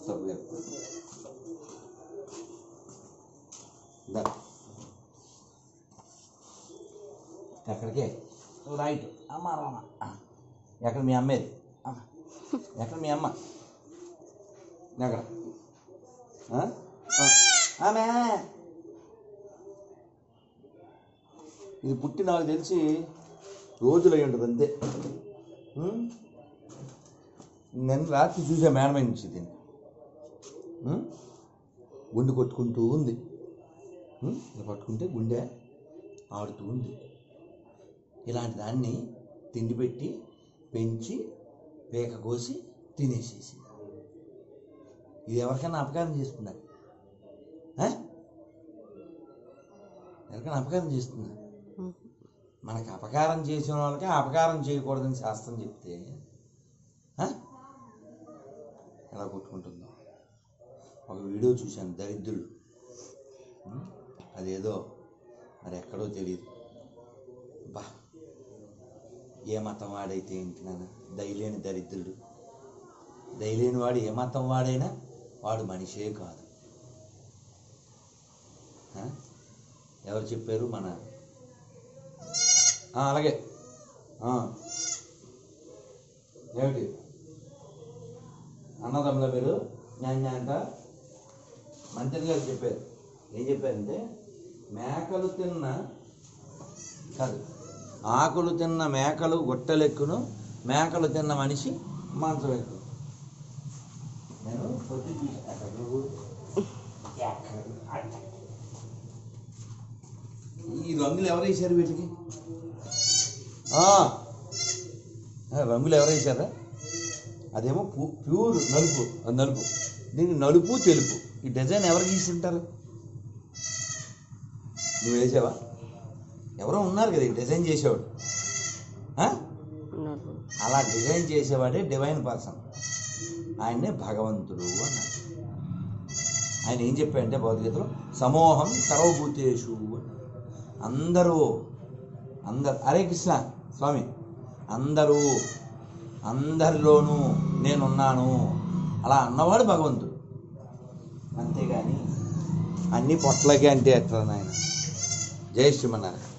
తప్పు చెప్తా దా. ఎక్కడికి రైట్ అమ్మ రామ ఆ. ఎక్కడ మీ అమ్మేది అమ్మ ఎక్కడ మీ అమ్మ ఎక్కడ ఆ? ఆ. ఆమె ఇది పుట్టి నాకు తెలిసి రోజులు అయి ఉంటుంది అంతే ఉం? నేను రాత్రి చూసా మేడమే నుంచి దీన్ని ఉం? గుండె కొట్టుకుంటూ ఉంది ఉం? ఇలా పట్టుకుంటే గుండె ఆడుతూ ఉంది ఇలాంటి దాన్ని తిండి పెట్టి పెంచి వేక కోసి తినేసేసి ఇది ఎవరికైనా అపకారం చేస్తుందా ఆ? ఎవరికైనా అపకారం చేస్తుందా మనకు అపకారం చేసిన వాళ్ళకి అపకారం చేయకూడదని శాస్త్రం చెప్తే ఆ? ఎలా కొట్టుకుంటుందో ఒక వీడియో చూశాను దరిద్రుడు ఉం? అదేదో మరి ఎక్కడో తెలియదు బా ఏ మతం వాడైతే ఏంటి నాన్న దయలేని దరిద్రుడు దయలేని వాడు ఏ మతం వాడైనా వాడు మనిషే కాదు ఆ? ఎవరు చెప్పారు మన ఆ, అలాగే ఆ. ఏమిటి అన్నదమ్ముల పేరు న్యాయ అంట మంత్రి గారు చెప్పారు ఏం చెప్పారంటే మేకలు తిన్న కాదు ఆకులు తిన్న మేకలు గుట్టలెక్కును మేకలు తిన్న మనిషి మంచం ఎక్కును నేను పొద్దు చూసా అక్కడ నువ్వు ఎక్కడ? ఈ రంగులు ఎవరు వేశారు వీటికి ఆ, ఆ, రంగులు ఎవరు వేశారా అదేమో పు- ప్యూర్ నలుపు అది నలుపు దీనికి నలుపు తెలుపు ఈ డిజైన్ ఎవరు గీసి ఉంటారు నువ్వు వేసావా ఎవరో ఉన్నారు కదా ఈ డిజైన్ చేసేవాడు ఆ? ఉన్నారు అలా డిజైన్ చేసేవాడే డివైన్ పర్సన్ ఆయన్నే భగవంతుడు అన్నాడు ఆయన ఏం చెప్పాడంటే భగవద్గీతలో సమూహం సర్వభూతేషు అన్నాడు. అందరూ అందరు హరే కృష్ణ స్వామి అందరూ అందరిలోనూ నేనున్నాను అలా అన్నవాడు భగవంతుడు అంతేగాని అన్ని పొట్లకి అంటే ఎట్లా నాయన జయ శ్రీమన్నారాయణ